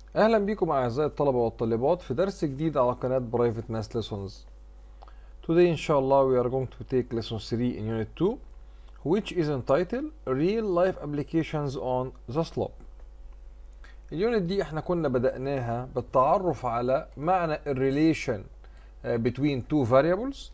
اهلا بكم اعزائي الطلبه والطالبات في درس جديد على قناه Private Math Lessons. Today inshallah we are going to take lesson 3 in unit 2 which is entitled Real Life Applications on the Slope. اليونت دي احنا كنا بدأناها بالتعرف على معنى الريليشن between two variables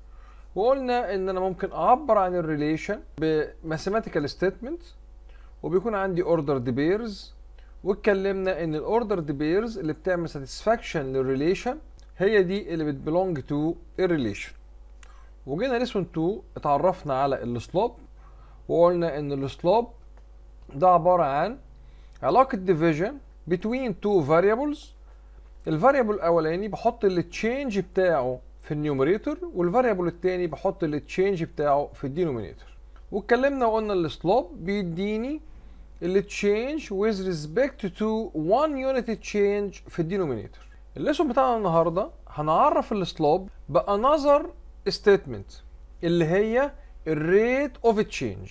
وقلنا ان انا ممكن اعبر عن الريليشن بماثيماتيكال ستيتمنت وبيكون عندي ordered pairs واتكلمنا ان الاوردرد بيرز اللي بتعمل ساتسفاكشن للريليشن هي دي اللي بتبلونج تو الريليشن وجينا ليسون 2 اتعرفنا على السلوب وقلنا ان السلوب ده عباره عن علاقه ديفيجن بين تو فاريبلز الفاريبل الاولاني بحط التشينج بتاعه في النيوميريتور والفاريبل الثاني بحط التشينج بتاعه في الدينومينيتور واتكلمنا وقلنا السلوب بيديني اللي تشينج with respect to one unit change في الدينومينيتور الليسون بتاعنا النهارده هنعرف السلوب بانذر ستيتمنت اللي هي الريت اوف تشينج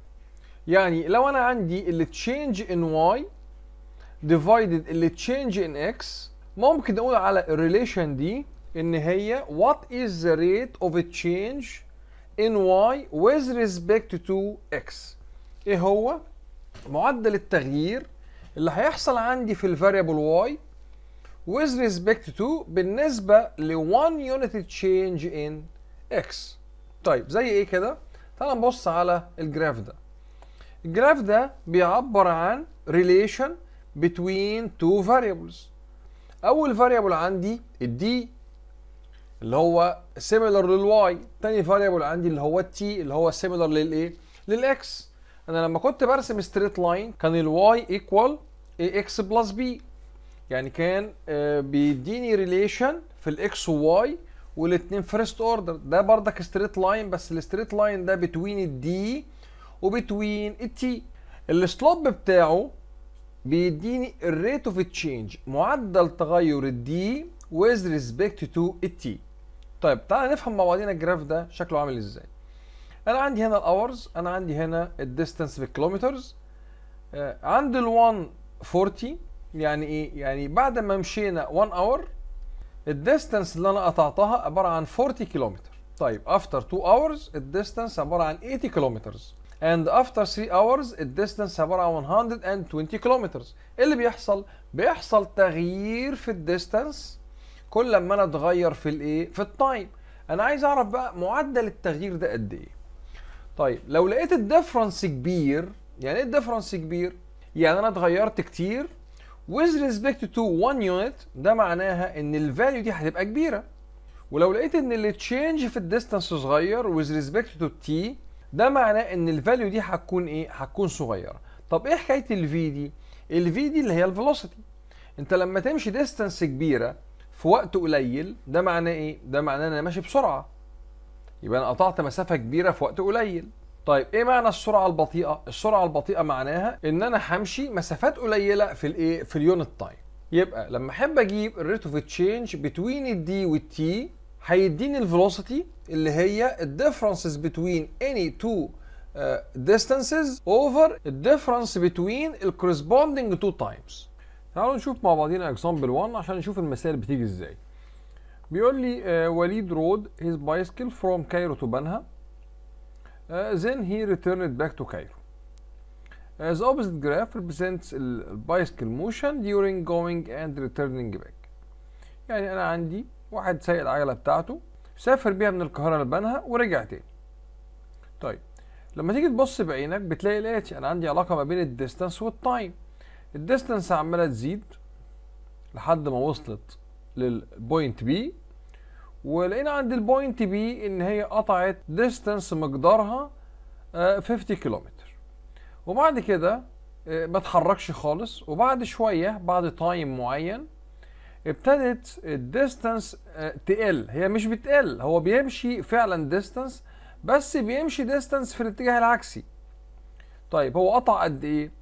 يعني لو انا عندي اللي تشينج ان واي divided اللي تشينج ان x ممكن نقول على الريليشن دي ان هي what is the rate of change in y with respect to x ايه هو معدل التغيير اللي هيحصل عندي في الفاريبل y with respect to بالنسبة ل 1 unit change in x طيب زي ايه كده تعال نبص على الجراف ده الجراف ده بيعبر عن relation between two variables اول variable عندي الدي اللي هو similar للواي تاني variable عندي اللي هو التي اللي هو similar للايه للاكس انا لما كنت برسم ستريت لاين كان الواي ايكوال اي اكس بلس بي يعني كان آه بيديني ريليشن في الاكس وواي والاثنين فيرست اوردر ده بردك ستريت لاين بس الستريت لاين ده بتوين الدي وبتوين التي السلوب بتاعه بيديني الريت اوف تشينج معدل تغير الدي with respect to التي طيب تعالى نفهم مع بعضينا الجراف ده شكله عامل ازاي انا عندي هنا الاورز انا عندي هنا الديستانس بالكيلومترز آه عند ال 140 يعني ايه يعني بعد ما مشينا 1 اور الديستانس اللي انا قطعتها عباره عن 40 كيلومتر طيب افتر 2 اورز الديستانس عباره عن 80 كيلومترز and after 3 hours الديستانس عباره عن 120 كيلومترز ايه اللي بيحصل بيحصل تغيير في الديستانس كل لما انا اتغير في الايه في التايم انا عايز اعرف بقى معدل التغيير ده قد ايه طيب لو لقيت الديفرنس كبير يعني ايه الديفرنس كبير يعني انا اتغيرت كتير with respect to one unit ده معناها ان الفاليو دي هتبقى كبيره ولو لقيت ان التشينج في الديستانس صغير with respect to t ده معناه ان الفاليو دي هتكون ايه هتكون صغيره طب ايه حكايه الفي دي الفي دي اللي هي الفيلوسيتي انت لما تمشي ديستانس كبيره في وقت قليل ده معناه ايه ده معناه ان انا ماشي بسرعه يبقى انا قطعت مسافه كبيره في وقت قليل طيب ايه معنى السرعه البطيئه السرعه البطيئه معناها ان انا همشي مسافات قليله في الايه في اليونت تايم يبقى لما احب اجيب الريت اوف تشينج بتوين الدي والتي هيديني الفيلوسيتي اللي هي الديفرنسز بتوين اني تو distances over الديفرنس بتوين الكورسبوندينج تو تايمز تعالوا نشوف مع بعضينا اكزامبل 1 عشان نشوف المسائل بتيجي ازاي بيقول لي uh, وليد رود his bicycle from Cairo to Banha uh, then he returned back to Cairo uh, the opposite graph represents البايسكل motion during going and returning back يعني انا عندي واحد سايق العجله بتاعته سافر بيها من القاهره لبنها ورجع تاني طيب لما تيجي تبص بعينك بتلاقي الاتي انا عندي علاقه ما بين الديستانس والتايم الديستانس عماله تزيد لحد ما وصلت للبوينت بي ولقينا عند البوينت بي ان هي قطعت ديستانس مقدارها 50 كيلومتر وبعد كده ما اتحركش خالص وبعد شويه بعد تايم معين ابتدت الديستانس تقل هي مش بتقل هو بيمشي فعلا ديستانس بس بيمشي ديستانس في الاتجاه العكسي طيب هو قطع قد ايه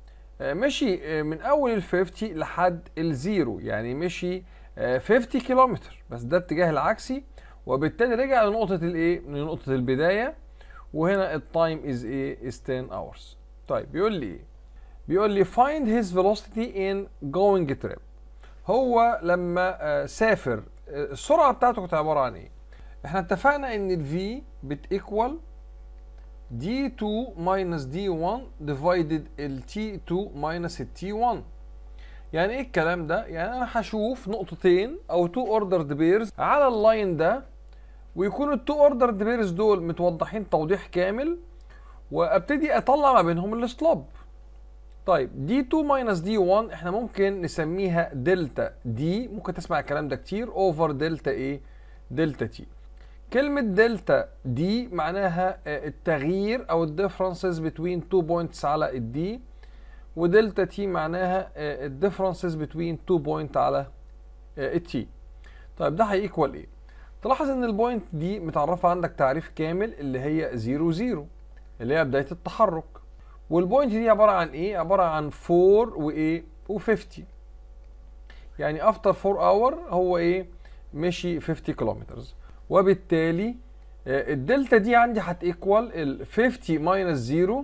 مشي من اول ال 50 لحد الزيرو يعني مشي 50 كيلومتر بس ده الاتجاه العكسي وبالتالي رجع لنقطة الايه؟ لنقطة البداية وهنا التايم از ايه؟ is 10 hours. طيب بيقول لي ايه؟ بيقول لي find his velocity in going trip. هو لما آه، سافر آه، السرعه بتاعته كانت عباره عن ايه احنا اتفقنا ان الفي بتيكوال d2 minus d1 divided ال t2 minus ال t1 يعني ايه الكلام ده يعني انا هشوف نقطتين او تو اوردرد بيرز على اللاين ده ويكونوا التو اوردرد بيرز دول متوضحين توضيح كامل وابتدي اطلع ما بينهم السلوب طيب دي 2 ماينس دي 1 احنا ممكن نسميها دلتا دي ممكن تسمع الكلام ده كتير اوفر دلتا ايه دلتا تي كلمة دلتا دي معناها آه، التغيير او الديفرنسز بين 2 بوينتس على الدي ودلتا تي معناها الديفرنسز بين 2 بوينت على التي طيب ده هيكوال ايه تلاحظ ان البوينت دي متعرفة عندك تعريف كامل اللي هي 0 0 اللي هي بداية التحرك والبوينت دي عبارة عن ايه عبارة عن 4 وايه و50 يعني افتر 4 اور هو ايه مشي 50 كيلومترز وبالتالي آه، الدلتا دي عندي هتيكوال ال 50 ماينس 0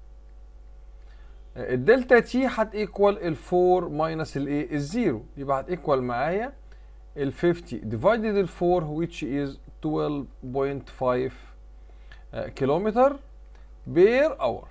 الدلتا تي هتيكوال ال 4 ماينس الايه الزيرو يبقى هتيكوال معايا ال 50 divided ال 4 which is 12.5 كيلومتر بير اور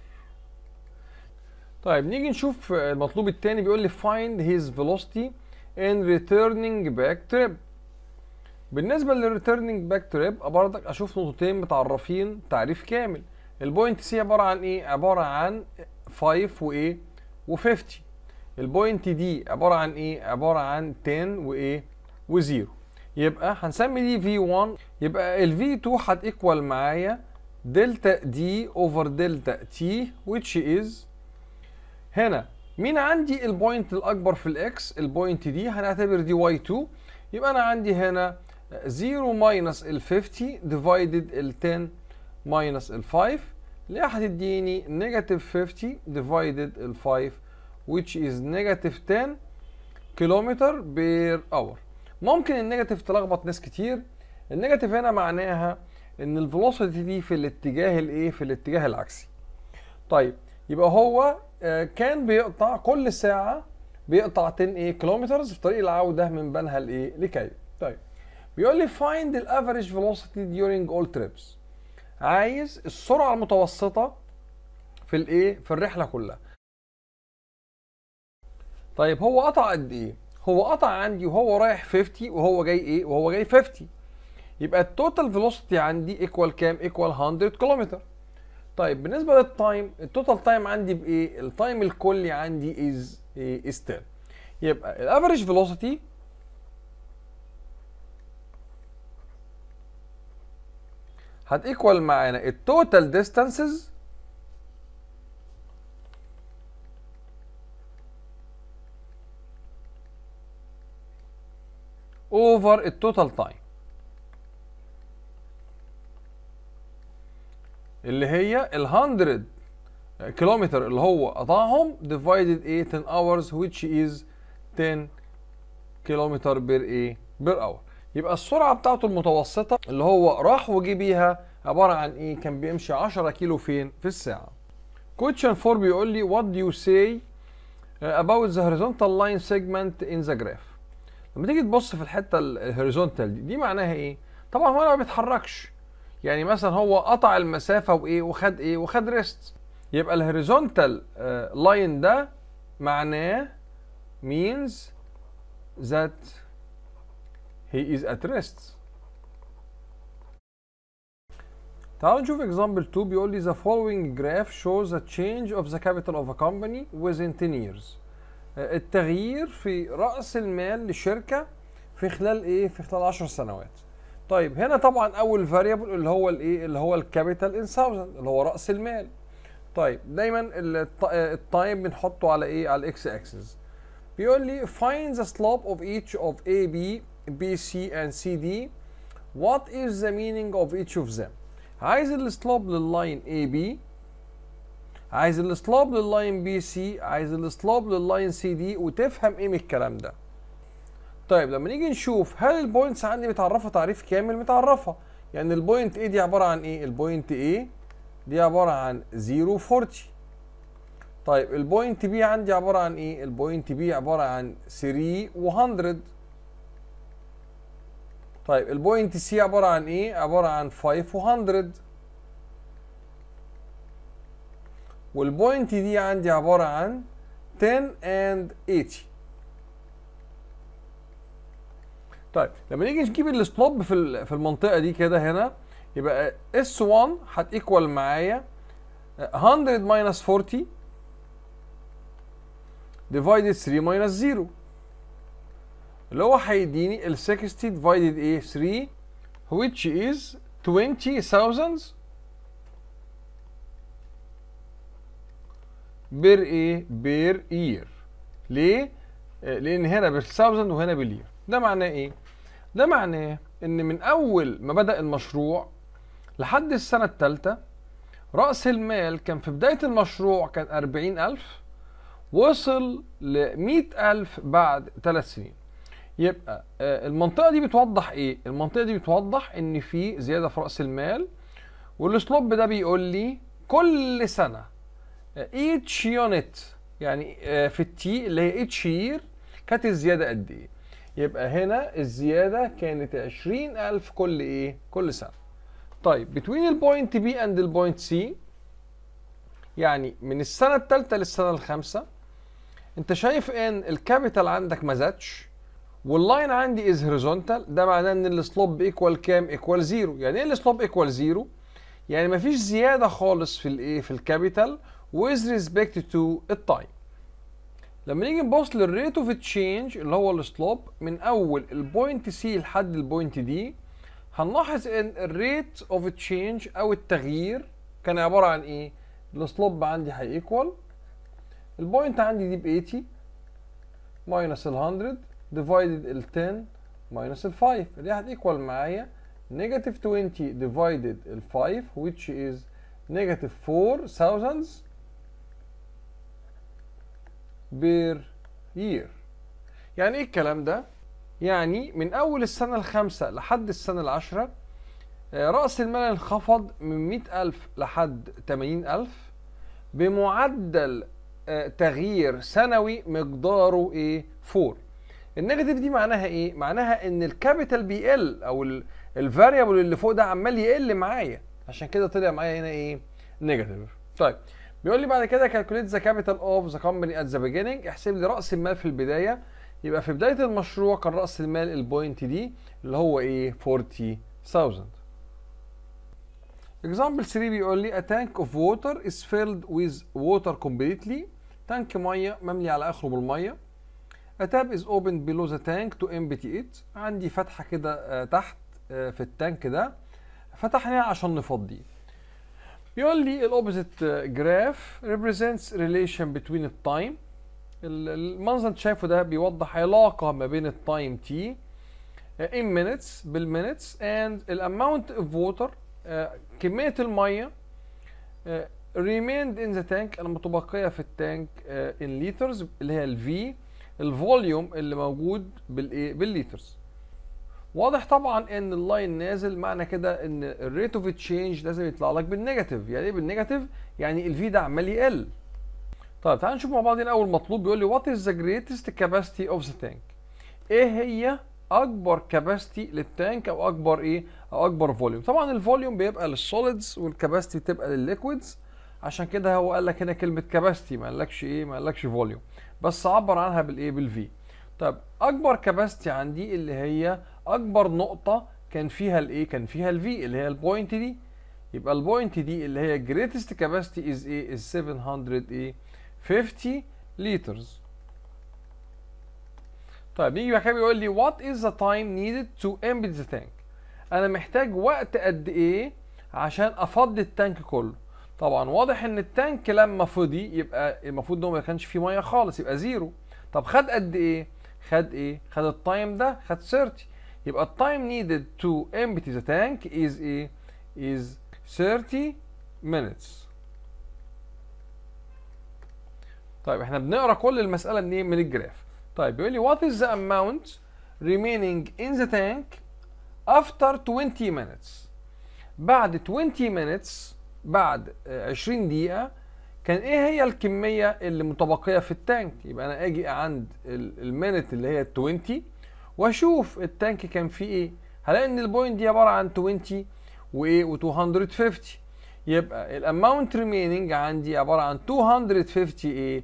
طيب نيجي نشوف المطلوب الثاني بيقول لي find his velocity in returning back trip بالنسبه للريتيرنينج باك تريب برضك اشوف نقطتين متعرفين تعريف كامل البوينت سي عباره عن ايه عباره عن 5 وايه و50 البوينت دي عباره عن ايه عباره عن 10 وايه و0 يبقى هنسمي دي v1 يبقى ال v2 هتيكوال معايا دلتا دي اوفر دلتا تي which is هنا مين عندي البوينت الاكبر في الاكس البوينت دي هنعتبر دي y2 يبقى انا عندي هنا 0 ماينس ال 50 ديفايدد ال 10 ماينس ال 5 اللي هتديني نيجاتيف 50 ديفايدد ال 5 which is نيجاتيف 10 كيلومتر بير اور ممكن النيجاتيف تلخبط ناس كتير النيجاتيف هنا معناها ان الفيلوسيتي دي في الاتجاه الايه في الاتجاه العكسي طيب يبقى هو آه، كان بيقطع كل ساعه بيقطع 10 ايه كيلومترز في طريق العوده من بنها لايه لكايرو طيب بيقول لي find the average velocity during all trips عايز السرعه المتوسطه في الايه في الرحله كلها طيب هو قطع قد ايه هو قطع عندي وهو رايح 50 وهو جاي ايه وهو جاي 50 يبقى التوتال فيلوسيتي عندي ايكوال كام ايكوال 100 كيلومتر طيب بالنسبه للتايم التوتال تايم عندي بايه التايم الكلي عندي از ايه از 10 يبقى الافريج فيلوسيتي هتيكوال معانا التوتال ديستانسز اوفر التوتال تايم اللي هي ال 100 كيلومتر اللي هو قطعهم divided ايه 10 hours which is 10 كيلومتر بير ايه بير اور يبقى السرعه بتاعته المتوسطه اللي هو راح وجي بيها عباره عن ايه كان بيمشي 10 كيلو فين في الساعه question 4 بيقول لي what do you say about the horizontal line segment in the graph لما تيجي تبص في الحته الهوريزونتال دي دي معناها ايه طبعا هو ما بيتحركش يعني مثلا هو قطع المسافه وايه وخد ايه وخد ريست يبقى الهوريزونتال لاين ده معناه means that he is at rest تعالوا نشوف example 2 بيقول لي the following graph shows the change of the capital of a company within 10 years آه، التغيير في رأس المال للشركة في خلال ايه في خلال 10 سنوات طيب هنا طبعا اول فاريبل اللي هو الايه اللي هو الكابيتال ان 1000 اللي هو راس المال طيب دايما الت- التايم بنحطه على ايه على الاكس اكسس بيقول لي find the slope of each of A B B C and C D what is the meaning of each of them عايز السلوب لللاين A B عايز السلوب لللاين بي سي عايز السلوب لللاين سي دي وتفهم ايه من الكلام ده طيب لما نيجي نشوف هل البوينتس عندي متعرفه تعريف كامل متعرفه يعني البوينت ايه دي عباره عن ايه البوينت ايه دي عباره عن 0 40 طيب البوينت بي عندي عباره عن ايه البوينت بي عباره عن 3 و100 طيب البوينت سي عباره عن ايه عباره عن 5 و100 والبوينت دي عندي عباره عن 10 and 80 طيب لما نيجي نجيب السلوب في في المنطقه دي كده هنا يبقى اس 1 هتيكوال معايا 100 minus 40 divided 3 minus 0 اللي هو هيديني ال 60 divided ايه 3 which is 20,000 بير ايه بير يير ليه لان هنا بالثاوزند وهنا بالير ده معناه ايه ده معناه ان من اول ما بدا المشروع لحد السنه الثالثه راس المال كان في بدايه المشروع كان 40000 وصل ل 100000 بعد ثلاث سنين يبقى المنطقه دي بتوضح ايه المنطقه دي بتوضح ان في زياده في راس المال والسلوب ده بيقول لي كل سنه each unit يعني في التي اللي هي each year كانت الزيادة قد ايه يبقى هنا الزيادة كانت 20000 كل ايه كل سنة طيب between البوينت B and البوينت C يعني من السنة الثالثة للسنة الخامسة انت شايف ان الكابيتال عندك ما زادش واللاين عندي از هوريزونتال ده معناه ان السلوب ايكوال كام ايكوال زيرو يعني ايه السلوب ايكوال زيرو يعني مفيش زيادة خالص في الايه في الكابيتال with respect to التايم لما نيجي نبص للريت اوف تشينج اللي هو السلوب من اول البوينت سي لحد البوينت دي هنلاحظ ان الريت اوف تشينج او التغيير كان عباره عن ايه السلوب عندي هيكوال البوينت عندي دي ب 80 ماينس ال 100 ديفايدد ال 10 ماينس ال 5 اللي هتيكوال معايا نيجاتيف 20 ديفايدد ال 5 which is negative 4000 بير يير يعني ايه الكلام ده يعني من اول السنة الخامسة لحد السنة العشرة رأس المال انخفض من مئة ألف لحد تمانين ألف بمعدل تغيير سنوي مقداره ايه فور النيجاتيف دي معناها ايه معناها ان الكابيتال بيقل او الفاريبل اللي فوق ده عمال يقل معايا عشان كده طلع معايا هنا ايه نيجاتيف طيب بيقول لي بعد كده كالكوليت ذا كابيتال اوف ذا كومباني ات ذا بيجيننج احسب لي راس المال في البدايه يبقى في بدايه المشروع كان راس المال البوينت دي اللي هو ايه 40000 example 3 بيقول لي a tank of water is filled with water completely تانك ميه مملي على اخره بالميه a tap is opened below the tank to empty it عندي فتحه كده تحت في التانك ده فتحناها عشان نفضيه بيقول لي الاوبوزيت جراف represents relation between التايم المنظر انت شايفه ده بيوضح علاقه ما بين التايم تي in minutes بالمينتس and الاماونت اوف ووتر كميه الميه remained in the tank المتبقيه في التانك in liters اللي هي الفي الفوليوم اللي موجود بالايه بالليترز واضح طبعا ان اللاين نازل معنى كده ان الريت اوف تشينج لازم يطلع لك بالنيجاتيف يعني ايه بالنيجاتيف يعني الفي ده عمال يقل طيب تعال نشوف مع بعض الاول مطلوب بيقول لي وات از ذا جريتست كاباسيتي اوف ذا تانك ايه هي اكبر كاباسيتي للتانك او اكبر ايه او اكبر فوليوم طبعا الفوليوم بيبقى للسوليدز والكاباسيتي بتبقى للليكويدز عشان كده هو قال لك هنا كلمه كاباسيتي ما قالكش ايه ما قالكش فوليوم بس عبر عنها بالايه بالفي طيب اكبر كاباسيتي عندي اللي هي اكبر نقطه كان فيها الايه كان فيها الفي اللي هي البوينت دي يبقى البوينت دي اللي هي greatest capacity is ايه is 700 ايه 50 liters طيب نيجي بعد كده بيقول لي what is the time needed to empty the tank انا محتاج وقت قد ايه عشان افضي التانك كله طبعا واضح ان التانك لما فضي يبقى المفروض انه ما كانش فيه ميه خالص يبقى زيرو طب خد قد ايه خد ايه خد التايم ده خد 30 يبقى التايم needed to empty the tank is ايه is 30 minutes طيب احنا بنقرا كل المساله منين من الجراف طيب بيقول لي what is the amount remaining in the tank after 20 minutes بعد 20 minutes بعد 20 دقيقة كان ايه هي الكميه اللي متبقيه في التانك يبقى انا اجي عند المينت اللي هي 20 واشوف التانك كان فيه ايه هلاقي ان البوينت دي عباره عن 20 وايه و250 يبقى الاماونت ريميننج عندي عباره عن 250 ايه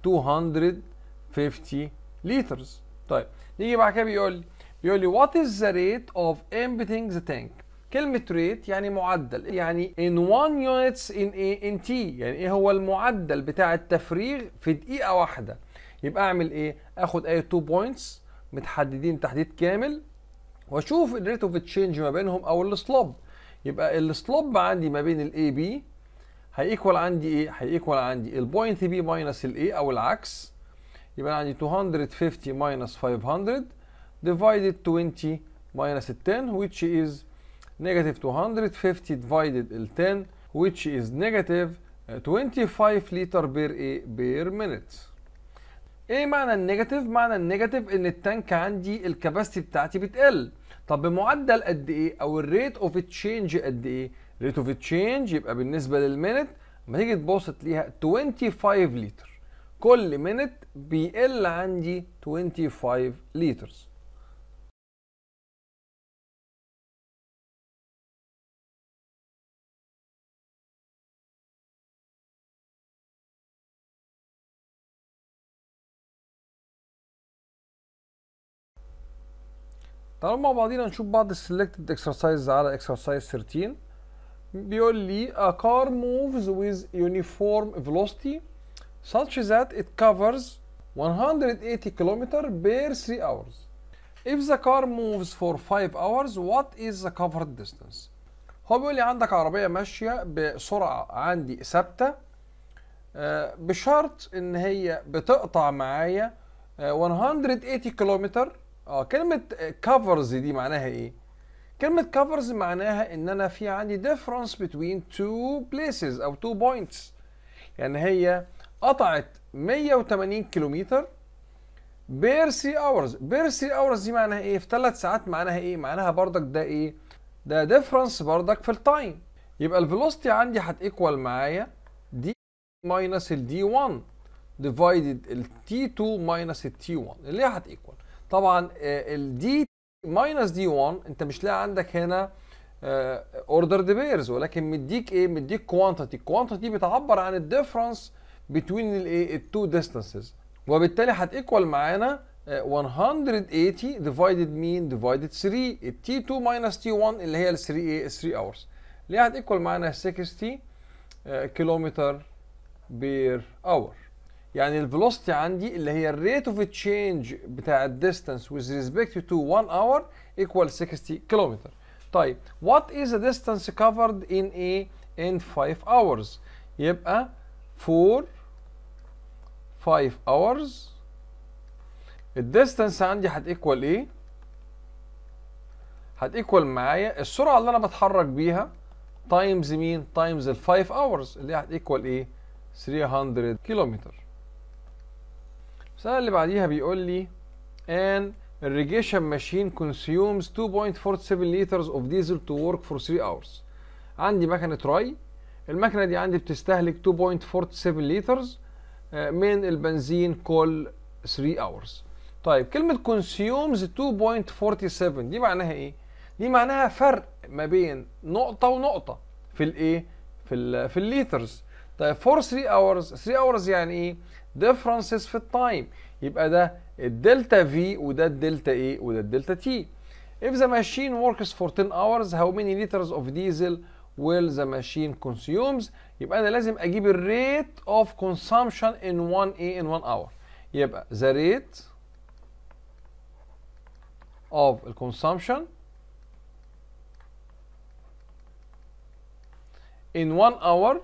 250 لترز طيب نيجي بعد كده بيقول لي بيقول لي what is the rate of emptying the tank كلمة rate يعني معدل يعني in one units in a in t يعني ايه هو المعدل بتاع التفريغ في دقيقة واحدة يبقى اعمل ايه اخد اي 2 بوينتس متحددين تحديد كامل واشوف الريت اوف تشينج ما بينهم او السلوب يبقى السلوب عندي ما بين الاي بي هيكوال عندي ايه هيكوال عندي البوينت بي ماينس الاي او العكس يبقى عندي 250 ماينس 500 divided 20 minus 10 which is negative 250 divided ال 10 which is negative 25 لتر بير ايه بير minute ايه معنى النيجاتيف معنى النيجاتيف ان التانك عندي الكباستي بتاعتي بتقل طب بمعدل قد ايه او الريت اوف تشينج قد ايه ريت اوف تشينج يبقى بالنسبه للمينت لما تيجي تبص تلاقيها 25 لتر كل مينت بيقل عندي 25 لترز تعالوا مع بعضينا نشوف بعض السلكتد اكسرسايز على اكسرسايز 13 بيقول لي a car moves with uniform velocity such that it covers 180 km per 3 hours. If the car moves for 5 hours, what is the covered distance? هو بيقول لي عندك عربية ماشية بسرعة عندي ثابتة آه، بشرط ان هي بتقطع معايا آه، 180 كيلومتر اه كلمة كفرز دي معناها ايه؟ كلمة كفرز معناها ان انا في عندي difference between two places او two points يعني هي قطعت 180 كيلومتر بير 3 hours بير 3 hours دي معناها ايه؟ في 3 ساعات معناها ايه؟ معناها بردك ده ايه؟ ده difference بردك في التايم يبقى الفيلوسيتي عندي هتيكوال معايا دي ماينس الدي 1 ديفايدد التي 2 ماينس التي 1 اللي هي هتيكوال طبعا الدي ماينس دي 1 انت مش لاقي عندك هنا اوردر بيرز ولكن مديك ايه مديك كوانتيتي الكوانتيتي بتعبر عن الديفرنس بين الايه التو ديستانسز وبالتالي هتيكوال معانا آه، 180 ديفايدد مين ديفايدد 3 التي 2 ماينس تي 1 اللي هي ال 3 ايه 3 اورز اللي هي هتيكوال معانا 60 كيلومتر بير اور يعني الفيلوسيتي عندي اللي هي الريت اوف تشينج بتاع الديستانس with respect to 1 hour equal 60 كيلومتر طيب what is the distance covered in a in 5 hours يبقى for 5 hours الديستانس عندي هتيكوال ايه هتيكوال معايا السرعه اللي انا بتحرك بيها تايمز مين تايمز ال 5 hours اللي هي هتيكوال ايه 300 كيلومتر السؤال اللي بعديها بيقول لي an irrigation machine consumes 2.47 liters of diesel to work for 3 hours عندي مكنة ري المكنة دي عندي بتستهلك 2.47 لترز من البنزين كل 3 hours طيب كلمة consumes 2.47 دي معناها ايه؟ دي معناها فرق ما بين نقطة ونقطة في الايه؟ في ال في الليترز طيب for 3 hours 3 hours يعني ايه؟ differences في التايم يبقى ده الدلتا في وده الدلتا ايه وده الدلتا تي if the machine works for 10 hours how many liters of diesel will the machine consumes يبقى انا لازم اجيب الريت of consumption in 1 a in 1 hour يبقى the rate of consumption in 1 hour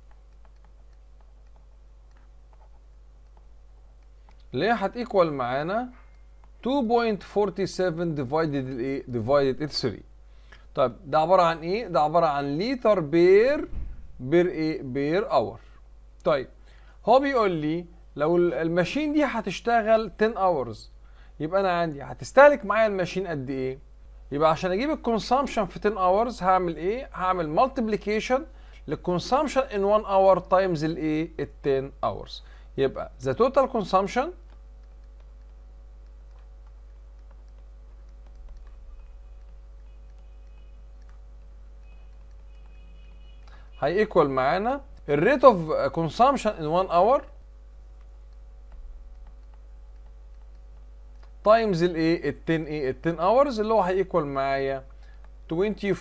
اللي هي هتيكوال معانا 2.47 ديفايدد الايه ديفايدد ال 3 طيب ده عباره عن ايه ده عباره عن لتر بير بير ايه بير اور طيب هو بيقول لي لو الماشين دي هتشتغل 10 اورز يبقى انا عندي هتستهلك معايا الماشين قد ايه يبقى عشان اجيب الكونسامشن في 10 اورز هعمل ايه هعمل مالتيبليكيشن للكونسامشن ان 1 اور تايمز الايه ال 10 hours يبقى the total consumption هيكوال معانا الريت اوف كونسامشن ان 1 اور تايمز الايه ال 10 ايه ال 10 hours اللي هو هيكوال معايا 24.7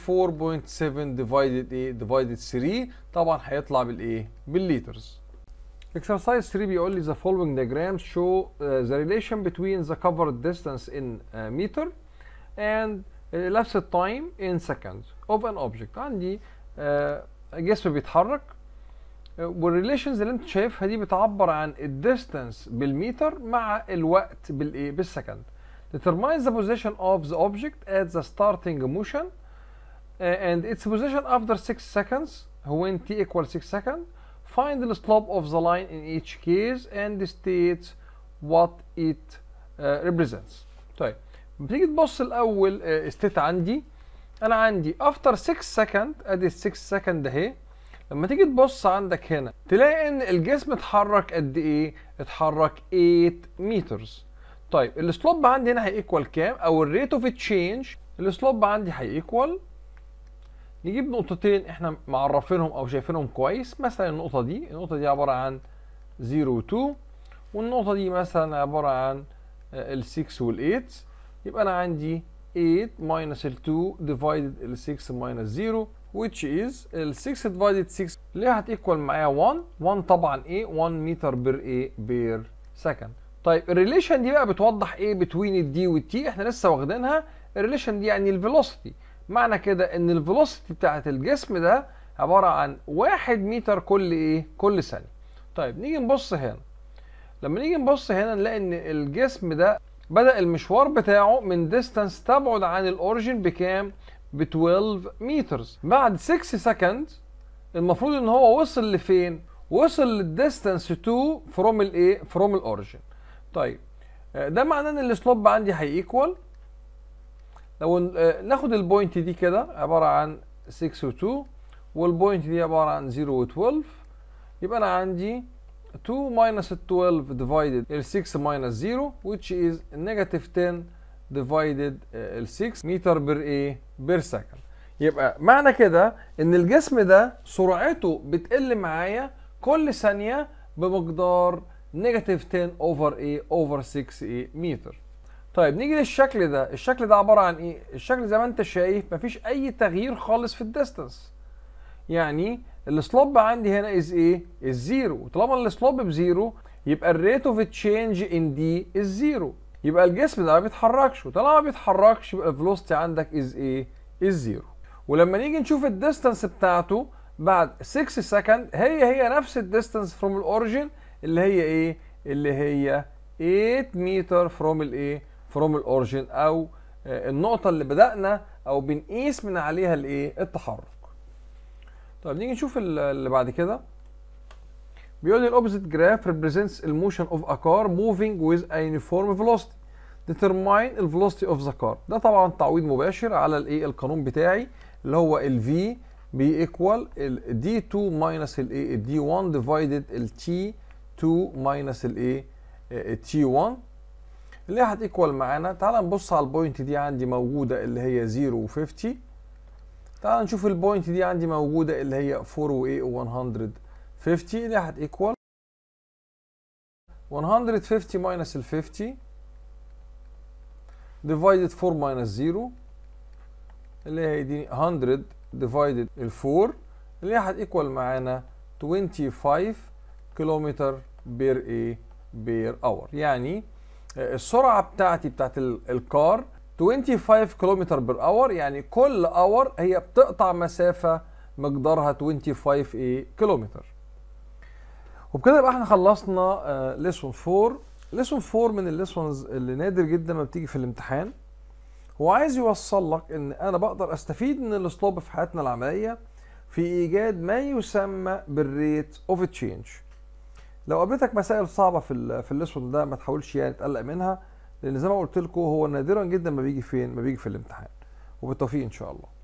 ديفايدد ايه ديفايدد 3 طبعا هيطلع بالايه بالليترز Exercise 3 بيقول لي the following diagrams show uh, the relation between the covered distance in uh, meter and elapsed time in seconds of an object عندي uh, جسم بيتحرك والريليشنز اللي انت شايفها دي بتعبر عن الديستانس بالمتر مع الوقت بالايه بالسكند determines the position of the object at the starting motion uh, and its position after 6 seconds when t equals 6 seconds find the slope of the line in each case and states what it uh, represents طيب بتيجي تبص الاول ستيت عندي انا عندي after 6 second ادي 6 second اهي لما تيجي تبص عندك هنا تلاقي ان الجسم اتحرك قد ايه اتحرك 8 مترز طيب السلوب عندي هنا هيكوال كام او الريت اوف تشينج السلوب عندي هيكوال نجيب نقطتين احنا معرفينهم او شايفينهم كويس مثلا النقطه دي النقطه دي عباره عن 0 2 والنقطه دي مثلا عباره عن ال 6 وال 8 يبقى انا عندي 8 minus ال 2 divided ال 6 minus 0 which is ال 6 divided 6 اللي هتيكوال معايا 1 1 طبعا ايه 1 متر بير ايه بير سكند طيب الريليشن دي بقى بتوضح ايه بتوين الدي والتي احنا لسه واخدينها الريليشن دي يعني الفيلوسيتي معنى كده ان الفيلوسيتي بتاعت الجسم ده عباره عن 1 متر كل ايه كل ثانيه طيب نيجي نبص هنا لما نيجي نبص هنا نلاقي ان الجسم ده بدا المشوار بتاعه من ديستانس تبعد عن الاوريجين بكام ب 12 مترز بعد 6 سكند المفروض ان هو وصل لفين وصل للديستانس 2 فروم الايه فروم الاوريجين طيب ده معناه ان السلوب عندي هيكوال لو ناخد البوينت دي كده عباره عن 6 و2 والبوينت دي عباره عن 0 و12 يبقى انا عندي 2 minus 12 divided ال 6 minus 0 which is negative 10 divided ال 6 متر بير ايه بير سكند يبقى معنى كده ان الجسم ده سرعته بتقل معايا كل ثانيه بمقدار نيجاتيف 10 اوفر ايه اوفر 6 ايه متر طيب نيجي للشكل ده الشكل ده عباره عن ايه الشكل زي ما انت شايف مفيش اي تغيير خالص في الديستانس يعني السلوب عندي هنا از ايه از زيرو وطالما السلوب بزيرو يبقى الريت اوف تشينج ان دي از زيرو يبقى الجسم ده ما بيتحركش وطالما ما بيتحركش يبقى الفيلوسيتي عندك از ايه از زيرو ولما نيجي نشوف الديستانس بتاعته بعد 6 سكند هي هي نفس الديستانس فروم الاوريجين اللي هي ايه اللي هي 8 متر فروم الايه فروم الاوريجين او النقطه اللي بدانا او بنقيس من عليها الايه التحرك طيب نيجي نشوف اللي بعد كده بيقول لي الاوبزيت جراف represents الموشن اوف ا كار موفينج with a uniform velocity determine the velocity of the car ده طبعا تعويض مباشر على الايه القانون بتاعي اللي هو ال V بي ايكوال ال D2 minus الايه ال D1 divided ال T2 minus الايه ال T1 اللي هي هتيكوال معانا تعال نبص على البوينت دي عندي موجوده اللي هي 0 و50 تعال نشوف البوينت دي عندي موجوده اللي هي 4 و 8 و 150 اللي هتيكوال 150 minus ال 50 divided 4 minus 0 اللي هي دي 100 divided ال 4 اللي هي هتيكوال معانا 25 كيلومتر بير ايه بير اور يعني السرعه بتاعتي بتاعت الكار 25 كيلومتر بير اور يعني كل اور هي بتقطع مسافه مقدارها 25 ايه كيلومتر وبكده يبقى احنا خلصنا ليسون 4 ليسون 4 من الليسونز اللي نادر جدا ما بتيجي في الامتحان هو عايز يوصل لك ان انا بقدر استفيد من الاسلوب في حياتنا العمليه في ايجاد ما يسمى بالريت اوف تشينج لو قابلتك مسائل صعبه في في الليسون ده ما تحاولش يعني تقلق منها لان زي ما قلت لكم هو نادرا جدا ما بيجي فين ما بيجي في الامتحان وبالتوفيق ان شاء الله